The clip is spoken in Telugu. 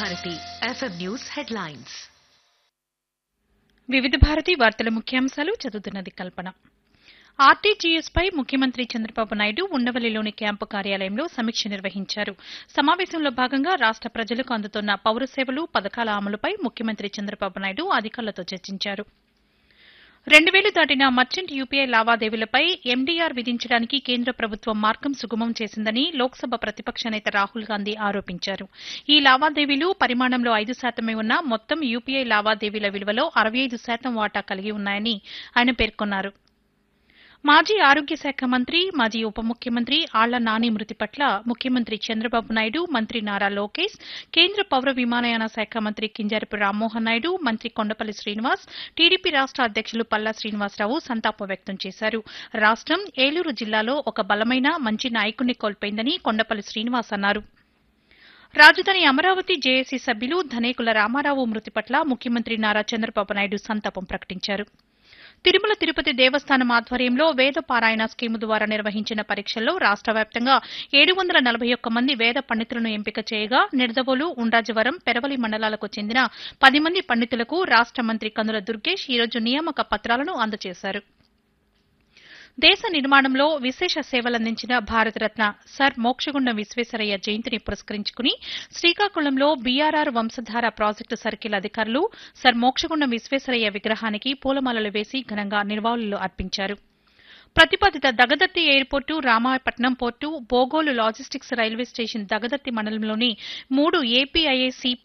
భారతి ఎఫ్ఎం న్యూస్ హెడ్లైన్స్ వివిధ భారతి వార్తల ముఖ్యాంశాలు చదువుతున్నది కల్పన ఆర్టీజీఎస్ పై ముఖ్యమంత్రి చంద్రబాబు నాయుడు ఉండవల్లిలోని క్యాంపు కార్యాలయంలో సమీక్ష నిర్వహించారు సమావేశంలో భాగంగా రాష్ట ప్రజలకు అందుతున్న పౌర సేవలు పథకాల అమలుపై ముఖ్యమంత్రి చంద్రబాబు నాయుడు అధికారులతో చర్చించారు రెండు వేలు దాటిన మర్చెంట్ యూపీఐ లావాదేవీలపై ఎండీఆర్ విధించడానికి కేంద్ర ప్రభుత్వం మార్గం సుగమం చేసిందని లోక్సభ ప్రతిపక్ష నేత రాహుల్ గాంధీ ఆరోపించారు ఈ లావాదేవీలు పరిమాణంలో ఐదు శాతమే ఉన్న మొత్తం యూపీఐ లావాదేవీల విలువలో అరవై ఐదు శాతం వాటా కలిగి ఉన్నాయని ఆయన పేర్కొన్నారు మాజీ ఆరోగ్య శాఖ మంత్రి మాజీ ఉప ముఖ్యమంత్రి ఆళ్ల నాని మృతి పట్ల ముఖ్యమంత్రి చంద్రబాబు నాయుడు మంత్రి నారా లోకేష్ కేంద్ర పౌర విమానయాన శాఖ మంత్రి కింజరపు రామ్మోహన్ నాయుడు మంత్రి కొండపల్లి శ్రీనివాస్ టీడీపీ రాష్ట అధ్యక్షులు పల్లా శ్రీనివాసరావు సంతాపం వ్యక్తం చేశారు రాష్టం ఏలూరు జిల్లాలో ఒక బలమైన మంచి నాయకుడిని కోల్పోయిందని కొండపల్లి శ్రీనివాస్ అన్నారు రాజధాని అమరావతి జేఏసీ సభ్యులు ధనేకుల రామారావు మృతి పట్ల ముఖ్యమంత్రి నారా చంద్రబాబు నాయుడు సంతాపం ప్రకటించారు తిరుమల తిరుపతి దేవస్థానం ఆధ్వర్యంలో వేద పారాయణ స్కీము ద్వారా నిర్వహించిన పరీక్షల్లో రాష్ట వ్యాప్తంగా ఏడు వందల నలభై ఒక్క మంది వేద పండితులను ఎంపిక చేయగా నిడదవోలు ఉండ్రాజవరం పెరవలి మండలాలకు చెందిన పది మంది పండితులకు రాష్ట మంత్రి కందుల దుర్గేష్ ఈరోజు నియామక పత్రాలను అందజేశారు దేశ నిర్మాణంలో విశేష సేవలందించిన భారతరత్న సర్ మోక్షగుండం విశ్వేశ్వరయ్య జయంతిని పురస్కరించుకుని శ్రీకాకుళంలో బీఆర్ఆర్ వంశధార ప్రాజెక్టు సర్కిల్ అధికారులు సర్ మోక్షగుండం విశ్వేశ్వరయ్య విగ్రహానికి పూలమాలలు వేసి ఘనంగా నివాళులు అర్పించారు ప్రతిపాదిత Dagadarthi airport Ramayapatnam port Bogolu logistics railway station Dagadarthi మండలంలోని మూడు ఏపీఐఏసీ